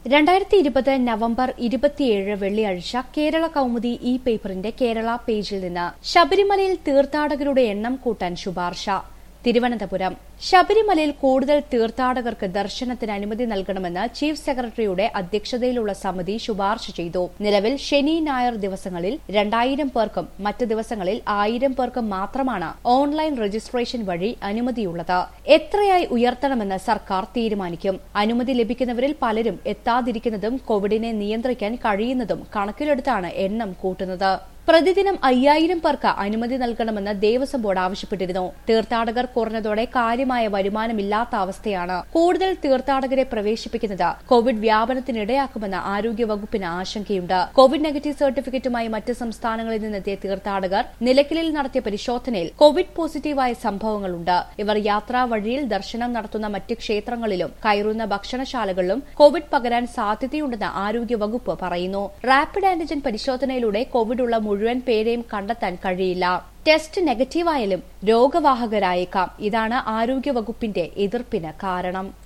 രണ്ടായിരത്തി ഇരുപത് നവംബർ ഇരുപത്തിയേഴ് വെള്ളിയാഴ്ച കേരള കൗമുദി ഇ പേപ്പറിന്റെ കേരള പേജിൽ നിന്ന് ശബരിമലയിൽ തീർത്ഥാടകരുടെ എണ്ണം കൂട്ടാൻ ശുപാർശ തിരുവനന്തപുരം ശബരിമലയിൽ കൂടുതൽ തീർത്ഥാടകർക്ക് ദർശനത്തിന് അനുമതി നൽകണമെന്ന് ചീഫ് സെക്രട്ടറിയുടെ അധ്യക്ഷതയിലുള്ള സമിതി ശുപാർശ ചെയ്തു നിലവിൽ ശനി ഞായർ ദിവസങ്ങളിൽ രണ്ടായിരം പേർക്കും മറ്റ് ദിവസങ്ങളിൽ ആയിരം പേർക്കും മാത്രമാണ് ഓൺലൈൻ രജിസ്ട്രേഷൻ വഴി അനുമതിയുള്ളത് എത്രയായി ഉയർത്തണമെന്ന് സർക്കാർ തീരുമാനിക്കും അനുമതി ലഭിക്കുന്നവരിൽ പലരും എത്താതിരിക്കുന്നതും കോവിഡിനെ നിയന്ത്രിക്കാൻ കഴിയുന്നതും കണക്കിലെടുത്താണ് എണ്ണം കൂട്ടുന്നത് പ്രതിദിനം അയ്യായിരം പേർക്ക് അനുമതി നൽകണമെന്ന് ദേവസ്വം ബോർഡ് ആവശ്യപ്പെട്ടിരുന്നു തീർത്ഥാടകർ കുറഞ്ഞതോടെ കാര്യമായ വരുമാനമില്ലാത്ത അവസ്ഥയാണ് കൂടുതൽ തീർത്ഥാടകരെ പ്രവേശിപ്പിക്കുന്നത് കോവിഡ് വ്യാപനത്തിനിടയാക്കുമെന്ന് ആരോഗ്യവകുപ്പിന് ആശങ്കയുണ്ട് കോവിഡ് നെഗറ്റീവ് സർട്ടിഫിക്കറ്റുമായി മറ്റ് സംസ്ഥാനങ്ങളിൽ നിന്നെത്തിയ തീർത്ഥാടകർ നിലയ്ക്കലിൽ നടത്തിയ പരിശോധനയിൽ കോവിഡ് പോസിറ്റീവായ സംഭവങ്ങളുണ്ട് ഇവർ യാത്രാ വഴിയിൽ ദർശനം നടത്തുന്ന മറ്റ് ക്ഷേത്രങ്ങളിലും കയറുന്ന ഭക്ഷണശാലകളിലും കോവിഡ് പകരാൻ സാധ്യതയുണ്ടെന്ന് ആരോഗ്യവകുപ്പ് പറയുന്നു റാപ്പിഡ് ആന്റിജൻ പരിശോധനയിലൂടെ കോവിഡ് ഉള്ള മുഴുവൻ പേരെയും കണ്ടെത്താൻ കഴിയില്ല ടെസ്റ്റ് നെഗറ്റീവായാലും രോഗവാഹകരായേക്കാം ഇതാണ് ആരോഗ്യവകുപ്പിന്റെ എതിർപ്പിന് കാരണം